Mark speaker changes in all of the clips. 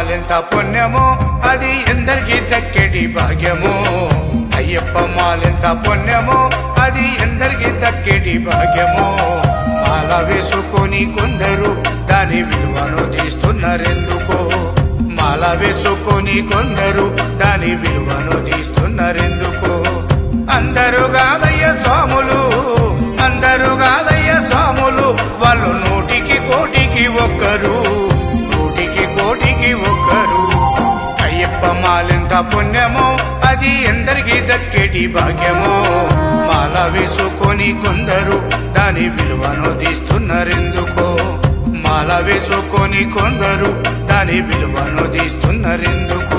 Speaker 1: మాలెంత పుణ్యమో అది ఎందరికి దక్కెడి భాగ్యమో అయ్యప్ప మాలెంత పుణ్యమో అది ఎందరికి దక్కెడి భాగ్యమో మాల వేసుకొని కొందరు దాని విలువను తీస్తున్నారెందుకో మాల వేసుకొని కొందరు దాని విలువను తీస్తున్నారెందుకో అందరూ కాదయ్య స్వాములు అందరూ కాదయ్య స్వాములు వాళ్ళు నూటికి కోటికి ఒక్కరు నూటికి కోటికి ఒక్కరు అయ్యప్ప మాలెంత పుణ్యమో అది ఎందరికి దక్కేటి భాగ్యమో మాల వేసుకొని కొందరు దాని విలువను తీస్తున్నారెందుకో మాల వేసుకొని కొందరు దాని విలువను తీస్తున్నారెందుకో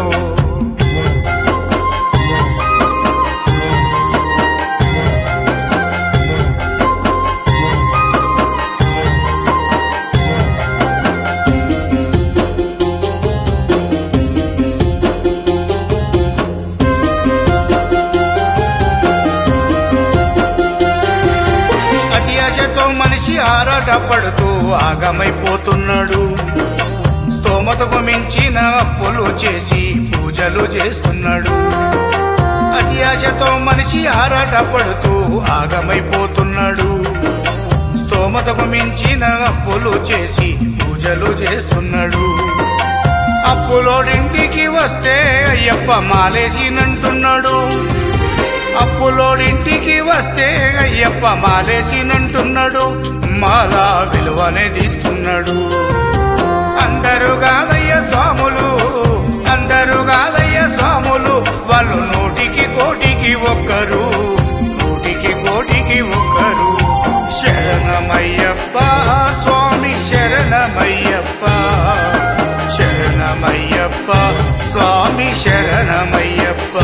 Speaker 1: అత్యాశతో మనిషి ఆరాటపడుతూ ఆగమైపోతున్నాడు స్తోమతకు మించిన అప్పులు చేసి పూజలు చేస్తున్నాడు అత్యాశతో మనిషి ఆరాటపడుతూ ఆగమైపోతున్నాడు స్తోమతకు మించిన అప్పులు చేసి పూజలు చేస్తున్నాడు అప్పులోడింటికి వస్తే అయ్యప్ప మాలేసినంటున్నాడు అప్పులోడింటికి వస్తే అయ్యప్ప మాలేసినంటున్నాడు మాల విలువనే తీస్తున్నాడు అందరూ కాదయ్య స్వాములు అందరూ కాదయ్య స్వాములు వాళ్ళు నూటికి కోటికి ఒక్కరు నూటికి కోటికి ఒక్కరు శరణమయ్యప్ప స్వామి శరణమయ్యప్ప శరణమయ్యప్ప స్వామి శరణమయ్యప్ప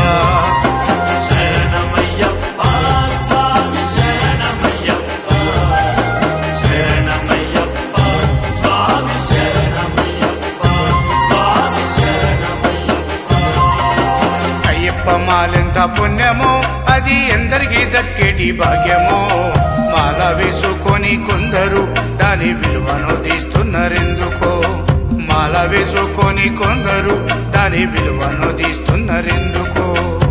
Speaker 2: శరణమయ్యప్ప స్వామి శరణమయ్యప్ప శరణమయ్యప్ప స్వామి శరణమయ్యప్ప స్వామి శరణమయ్యప్ప
Speaker 1: అయ్యప్ప మాలెంత పుణ్యమో అది ఎందరికి దక్కేటి భాగ్యమో మాల వేసుకొని కొందరు దాని విలువను తీస్తున్నారెందుకో మాల వేసుకొని కొందరు దాని విలువను తీస్తున్నారెందుకో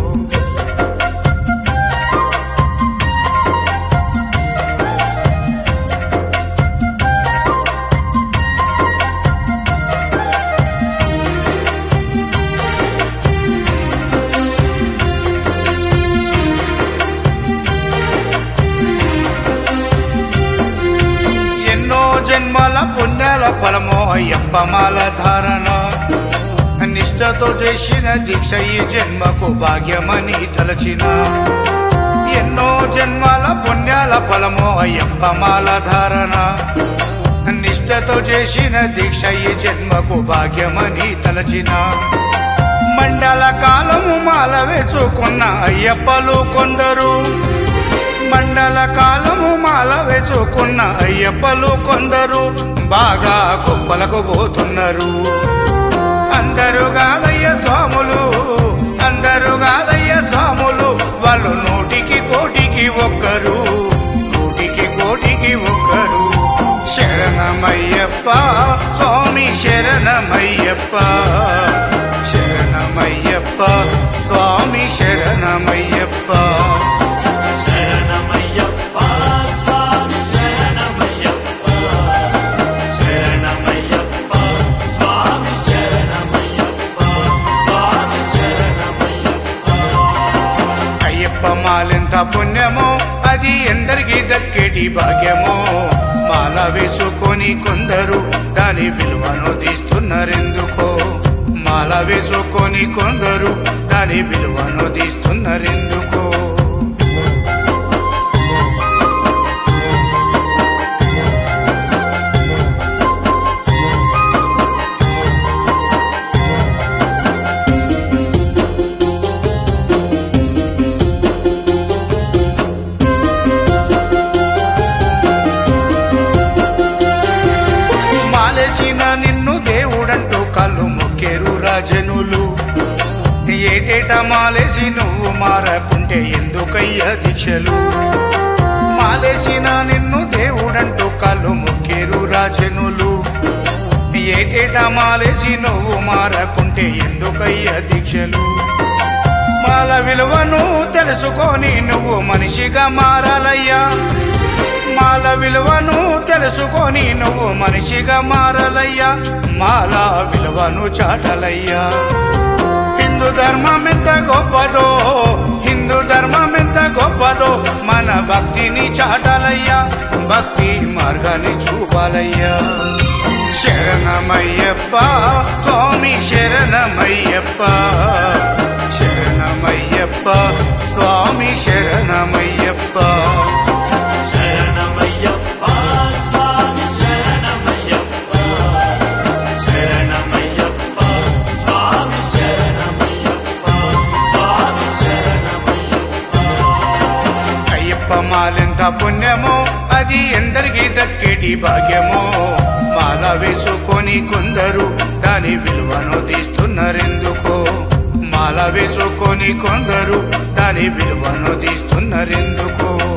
Speaker 1: ఎన్నో జన్మల పుణ్యాల ఫలమో అయ్యప్ప మాల ధారణ నిష్ఠతో చేసిన దీక్ష ఈ జన్మకు భాగ్యమని తలచిన ఎన్నో జన్మల పుణ్యాల ఫలమో అయ్యప్ప మాల ధారణ నిష్ఠతో చేసిన దీక్ష ఈ జన్మకు భాగ్యమని తలచిన మండల కాలము మాల వేసుకున్న అయ్యప్పలు కొందరు మండల కాలము మాల వేసుకున్న అయ్యప్పలు కొందరు బాగా కుప్పలకు పోతున్నారు అందరూ కాదయ్య స్వాములు అందరూ కాదయ్య స్వాములు వాళ్ళు నూటికి కోటికి ఒక్కరు నూటికి కోటికి ఒక్కరు శరణమయ్యప్ప స్వామి శరణమయ్యప్ప శరణమయ్యప్ప స్వామి శరణమయ్యప్ప
Speaker 2: శరణమయ్యప్ప స్వామి శరణమయ్యప్ప శరణమయ్యప్ప స్వామి శరణమయ్యప్ప స్వామి శరణమయ్యప్ప
Speaker 1: అయ్యప్ప మాలెంత పుణ్యమో అది ఎందరికి దక్కేటి భాగ్యమో మాల వేసుకొని కొందరు దాని విలువను తీస్తున్నారెందుకో మాల వేసుకొని కొందరు దాని విలువను తీస్తున్నారెందుకో మాలేసిన నిన్ను దేవుడంటూ కళ్ళు మొక్కేరు రాజనులు ఏటేటా మాలేసి నువ్వు మారకుంటే ఎందుకయ్యా దీక్షలు మాలేసిన నిన్ను దేవుడంటూ కళ్ళు మొక్కేరు రాజనులు ఏటేటా మాలేసి నువ్వు మారకుంటే ఎందుకయ్యా దీక్షలు మాల విలువను తెలుసుకొని నువ్వు మనిషిగా మారాలయ్యా మాల విలువను తెలుసుకొని నువ్వు మనిషిగా మారాలయ్యా మాల విలువను చాటలయ్యా హిందూ ధర్మం ఎంత గొప్పదో హిందూ ధర్మం ఎంత గొప్పదో మన భక్తిని చాటాలయ్యా భక్తి మార్గాన్ని చూపాలయ్యా శరణమయ్యప్ప స్వామి శరణమయ్యప్ప శరణమయ్యప్ప స్వామి శరణమయ్యప్ప
Speaker 2: శరణమయ్యప్ప స్వామి శరణమయ్యప్ప శరణమయ్యప్ప స్వామి శరణమయ్యప్ప స్వామి శరణమయ్యప్ప
Speaker 1: అయ్యప్ప మాలెంత పుణ్యమో అది ఎందరికి దక్కేటి భాగ్యమో మాల వేసుకొని కొందరు దాని విలువను తీస్తున్నారెందుకో మాల వేసుకొని కొందరు దాని విలువను తీస్తున్నారెందుకో